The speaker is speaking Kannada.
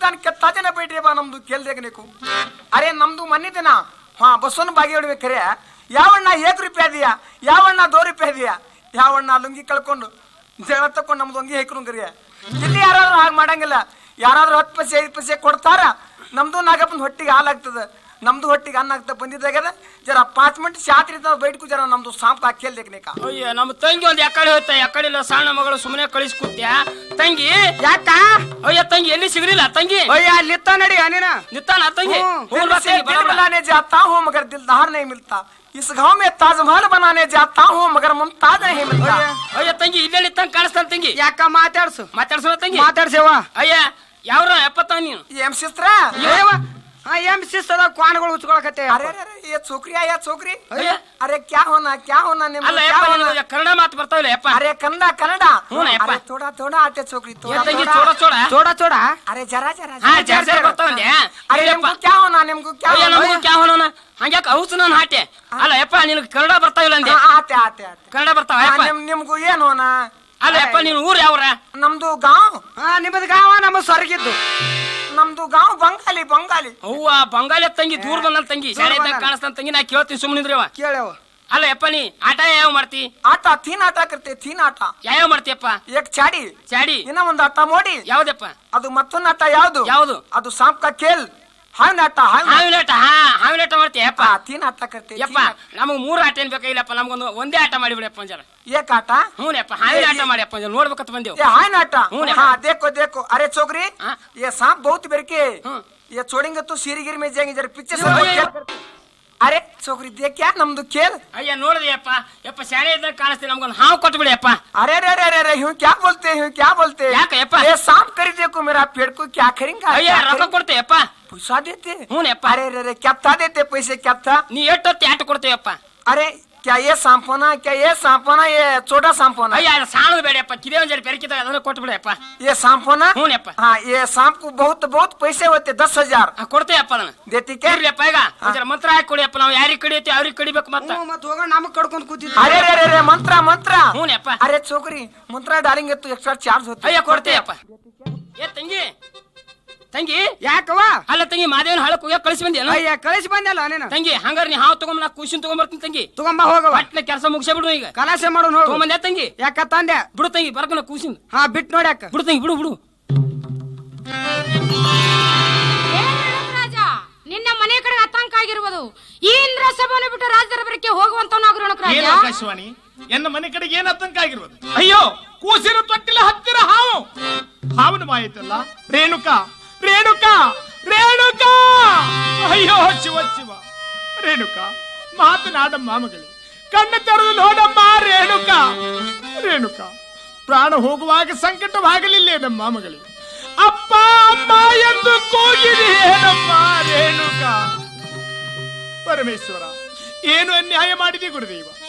दान ಕೆತ್ತಾ ಜನ ಬೇಡ್ರಿ ಬಾ ನಮ್ದು ಕೇಳ್ದೇಗ ನೀಕು ಅರೆ ನಮ್ದು ಮನ್ನಿದಿನ ಹಾ ಬಸ್ಸನ್ನು ಬಾಗಿ ಹೊಡ್ಬೇಕ್ರೆ ಯಾವಣ್ಣ ಏಕ್ ರೂಪಾಯಿ ಅದೀಯ ಯಾವಣ್ಣ ದೋ ರೂಪಾಯಿ ಅದೀಯ ಯಾವಣ್ಣ ಲುಂಗಿ ಕಳ್ಕೊಂಡು ಜಗಳ ತಕೊಂಡು ನಮ್ದು ಅಂಗಿ ಹೇಕ್ರಂಗ್ರಿ ಇಲ್ಲಿ ಯಾರಾದ್ರೂ ಹಾಗೆ ಮಾಡಂಗಿಲ್ಲ ಯಾರಾದ್ರೂ ಹತ್ತು ಪೈಸೆ ಐದು ಪೈಸೆ ಕೊಡ್ತಾರ ನಮ್ದು ನಾಗಪ್ಪನ ಹೊಟ್ಟಿಗೆ ಹಾಲಾಗ್ತದ ನಮ್ದು ಹೊಟ್ಟಿಗೆ ಅನ್ನ ಆಗ್ತಾ ಬಂದಿದ್ದಾಗದ ಜರ ಪಾಂಚ್ ಮಿನಿಟ್ ಶಾತ್ರಿ ಬೈಟ್ಕು ಜರ ನಮ್ದು ಸಾಂಪ್ ಹಾಕೇಳ್ದೇಕ ನೀಕ ಅಯ್ಯ ನಮ್ಮ ತಂಗಿ ಒಂದ್ ಯಾಕಡೆ ಹೋಯ್ತ ಯಾಕಡೆ ಇಲ್ಲ ಸಣ್ಣ ಮಗಳು ಸುಮ್ಮನೆ ಕಳಿಸ್ ಕೂತ್ಯಾ ತಂಗಿ ಯಾಕ ಅಯ್ಯ ತಂಗಿ ಎಲ್ಲಿ ಸಿಗ್ಲಿಲ್ಲ ತಂಗಿ ಅಯ್ಯ ಅಲ್ಲಿತ್ತ ನಡಿ ನೀನ ನಿತ್ತಾನ ತಂಗಿ ಹ್ಮ್. ಹೋಗ್ಲ್ ಬಾ दिल से ತಂಗಿ, दिल ಬರೋಣ. बनाने जाता हूँ मगर दिलदार नहीं मिलता इस गांव में ताजमहल बनाने जाता हूँ मगर मुमताज नहीं मिलता ಅಯ್ಯ ತಂಗಿ ಇಲ್ಲೇ ನಿತ್ತಂಗ್ ಕಾಣಿಸ್ತಾನ ತಂಗಿ ಯಾಕ ಮಾತಾಡ್ಸು ಮಾತಾಡ್ಸೋ ತಂಗಿ ಮಾತಾಡ್ಸೇವ ಅಯ್ಯ ಯಾವ್ರ ಎಪ್ಪತ್ತ ನೀನು एम सिस्टर ಏವ ಹಾ ಎಂ ಶಿಸ್ತದ ಕ್ವಾನ್ಗಳು ಉಚ್ಕೊಳಕತ್ತೆ अरे अरे अरे ये छोकरी आया छोकरी अरे। अरे क्या होना क्या होना निम्न ಅಲ್ಲ क्या ಯಪ್ಪ होना ನಿನಗೆ ಕನ್ನಡ ಮಾತು ಬರ್ತಾವಿಲ್ಲ ಯಪ್ಪ अरे कन्नडा कन्नडा हूँ ना, यप्पा। अरे थोड़ा थोड़ा आते छोकरी ಏ थोड़ा ತಂಗಿ थोड़ा ಚೋಡ ಚೋಡ ಚೋಡ ಚೋಡ अरे जरा जरा ಹಾ जरा, ಜಾಸ್ತಿ जरा। ಬರ್ತಾವಂದೆ अरे ಅಯ್ಯಪ್ಪ निम्को क्या होना निम्को क्या ಅಯ್ಯ होना ನಮಗೂ ಕ್ಯಾ ಹೋನೋನ ಹಂಗ್ಯಾಕ ಹೌಸ್ ನಾನು ಹಾಟೆ ಅಲ್ಲ ಯಪ್ಪ ನಿನಗೆ ಕನ್ನಡ ಬರ್ತಾವಿಲ್ಲ ಅಂದೆ हाँ, आते आते आते ಕನ್ನಡ ಬರ್ತಾವ हाँ, ಯಪ್ಪ निम निम्को ಏನ್ ಹೋನ ಅಲ್ಲ ಯಪ್ಪ ನೀನು ಊರ್ ಯಾವ್ರ ನಮ್ದು ಗಾಂವ್ ಹಾ ನಿಮ್ಮದ್ ಗಾವ ನಮ್ಮ ಸ್ವರ್ಗಿದ್ದು ನಮ್ದು ಗಾಂವ್ ಬಂಗಾಲಿ ಬಂಗಾಲಿ ಅವ್ವ ಬಂಗಾಳಿ ತಂಗಿ ದೂರ ಬಂದಲ್ ತಂಗಿ ಶಾಲೆ ಇದ್ದಾಗ ಬಂದಾನ. ಕಾಣಿಸ್ತಾನ ತಂಗಿ ನಾ ಕೇಳ್ತೀನಿ ಸುಮ್ಮನಿದ್ರಿ ಅವ ಕೇಳವ ಅಲ್ಲ ಯಪ್ಪ ನೀ ಆಟ ಯಾವ ಮಾಡ್ತಿ ಆಟ ತೀನ್ ಆಟ ಕರ್ತೆ ತೀನ್ ಆಟ ಯಾವ್ಯಾವ ಮಾಡ್ತೀಯಪ್ಪ ಏಕ್ ಚಾಡಿ ಚಾಡಿ ಇನ್ನ ಒಂದು ಆಟ ಮೋಡಿ ಯಾವ್ದಪ್ಪ ಅದು ಮತ್ತೊಂದು ಆಟ ಯಾವ್ದು ಯಾವ್ದು? ಅದು ಸಾಂಪ್ ಕಾ ಖೇಲ್ ಹಾವಿನ ಆಟ ಹಾವಿನ ಹಾವಿನ ಆಟ ಹಾ ಹಾವಿನ ಆಟ ಮಾಡ್ತೀಯ ಯಪ್ಪ ಆ, ತೀನ್ ಆಟ ಕರ್ತೆ ಯಪ್ಪ ನಮಗ್ ಮೂರ್ ಆಟ ಏನ್ ಬೇಕಾಗಿಲ್ಲಪ್ಪ ನಮ್ಗೊಂದು ಒಂದೇ ಆಟ ಮಾಡಿಬಿಡಪ್ಪ ಒಂಜರ ಏಕ್ ಆಟ ಹ್ಞೂ ಯಪ್ಪ ಹಾವಿನ ಆಟ ಮಾಡಿಯಪ್ಪ ಒಂಜರ ನೋಡ್ಬೇಕಂತ ಬಂದೇವು ये हाय नाटा हूँ ना। हाँ देखो देखो अरे छोकरी हाँ। ये सांप बहुत बेर के हूँ। ये छोड़ेंगे तो सीरीगिरी में जाएंगे जरा पीछे से ये- वो ये- खेल- अरे छोकरी देख क्या नಮ್ದು खेल ಅಯ್ಯ ನೋಡಿದೆ ಯಪ್ಪ ಯಪ್ಪ ಶಾಲೆ ಇದ್ದಾಗ ಕಾಣಿಸ್ತೀನಿ ನಮ್ಗೊಂದು ಹಾವು ಕೊಟ್ಟು ಬಿಡಿ ಯಪ್ಪ अरे अरे अरे अरे अरे यूं क्या बोलते हैं यूं क्या बोलते हैं ಯಾಕೆ ಯಪ್ಪ? ये सांप कर देखो मेरा पेड़ को क्या करेंगे ಅಯ್ಯ क्या ರೊಕ್ಕ करेंगे? ಕೊಡ್ತೆ ಯಪ್ಪ पैसा देते हूँ ना यप्पा। अरे अरे अरे क्या था देते पैसे क्या था ನೀ ಎಷ್ಟೊತ್ತಿ ಆಟ ಕೊಡ್ತೇವಪ್ಪ अरे क्या ये सांप होना क्या ये सांप होना ये छोटा सांप होना ಅಯ್ಯ ಅದು ಸಾಣದು ಬೇಡಪ್ಪ ಕಿದೆ ಒಂಜರ ಬೆರಕಿದಾಗ ಅದನ್ನ ಕೊಟ್ಟು ಬಿಡಪ್ಪ ये सांप होना हूँ ना यप्पा। हाँ ये सांप को बहुत बहुत पैसे होते दस हजार ಕೊಡ್ತೇವಪ್ಪ ಅದನ್ನ देती क्या ಇರ್ಲಿಯಪ್ಪ ಈಗ ಒಂಜರ ಮಂತ್ರ ಹಾಕಿ ಕೊಡಿಯಪ್ಪ ನಾವು ಯಾರಿಗೆ ಕಡಿಯತ್ತಿ ಅವ್ರಿಗೆ ಕಡಿಬೇಕು ಮತ್ತ ಹ್ಞೂ ಮತ್ ಹೋಗೋಣ ನಮಗ್ ಕಡ್ಕೊಂಡ್ ಕೂತಿದ್ವಿ अरे अरे अरे अरे मंत्रा मंत्रा हूँ ना यप्ಪ अरे छोकरी मंत्रा डालेंगे तो एक्स्ट्रा चार्ज होता ಅಯ್ಯ ಕೊಡ್ತೇವಪ್ಪ ಏ ತಂಗಿ ತಂಗಿ ಯಾಕವ ಅಲ್ಲ ತಂಗಿ ಮಾದೇವನ ಹಳಕ್ ಹೋಗ್ಯಾಕ ಕಳಿಸಿ ಬಂದೇನು ಅಯ್ಯ ಕಳಿಸಿ ಬಂದಲ್ಲ ನೀನು ತಂಗಿ ಹಂಗಾರ ನೀ ಹಾವು ತಗೊಂಡ್ ನಾ ಕೂಸಿನ ತಗೊಂಬರ್ತೀನಿ ತಂಗಿ ತಗೊಂಬ ಹೋಗವ ಪಟ್ನ ಕೆಲಸ ಮುಗಿಸೇ ಬಿಡು ಈಗ ಕಲಾಸೆ ಮಾಡೋಣ ಹೋಗು ತಗೊಂಬಂದೆ ತಂಗಿ ಯಾಕ ತಂದೆ ಬಿಡು ತಂಗಿ ಬರ್ಕನ ಕೂಸಿನ ಹಾ ಬಿಟ್ ನೋಡ್ಯಾಕ ಬಿಡು ತಂಗಿ ಬಿಡು ಬಿಡು ಏ ರಾಜ ನಿನ್ನ ಮನೆ ಕಡೆ ಆತಂಕ ಆಗಿರುವುದು ಈ ಇಂದ್ರ ಸಭೆಯನ್ನು ಬಿಟ್ಟು ರಾಜದರಬರಕ್ಕೆ ಹೋಗುವಂತವನಾಗಿರೋಣ ಏನು ರಾಜ ಆಕಾಶವಾಣಿ ಎನ್ನ ಮನೆ ಕಡೆಗೆ ಏನ್ ಆತಂಕ ಆಗಿರ್ಬೋದು ಅಯ್ಯೋ ಕೂಸಿನ ತೊಟ್ಟಿಲ ಹತ್ತಿರ ಹಾವು ಹಾವನ ಮಾಯಿತಲ್ಲ ರೇಣುಕಾ ರೇಣುಕಾ ರೇಣುಕಾ ಅಯ್ಯೋ ಶಿವ ಶಿವ ರೇಣುಕಾ ಮಾತನಾಡಮ್ಮ ಮಗಳೇ ಕಣ್ಣು ತೆರೆದು ನೋಡಮ್ಮ ರೇಣುಕಾ ರೇಣುಕಾ ಪ್ರಾಣ ಹೋಗುವಾಗ ಸಂಕಟವಾಗಲಿಲ್ಲ ನಮ್ಮ ಮಗಳೇ ಅಪ್ಪ ಅಮ್ಮ ಎಂದು ಕೂಗಿರಿ ಏನಮ್ಮ ರೇಣುಕಾ ಪರಮೇಶ್ವರ ಏನು ಅನ್ಯಾಯ ಮಾಡಿದೆ ಗುರುದೇವ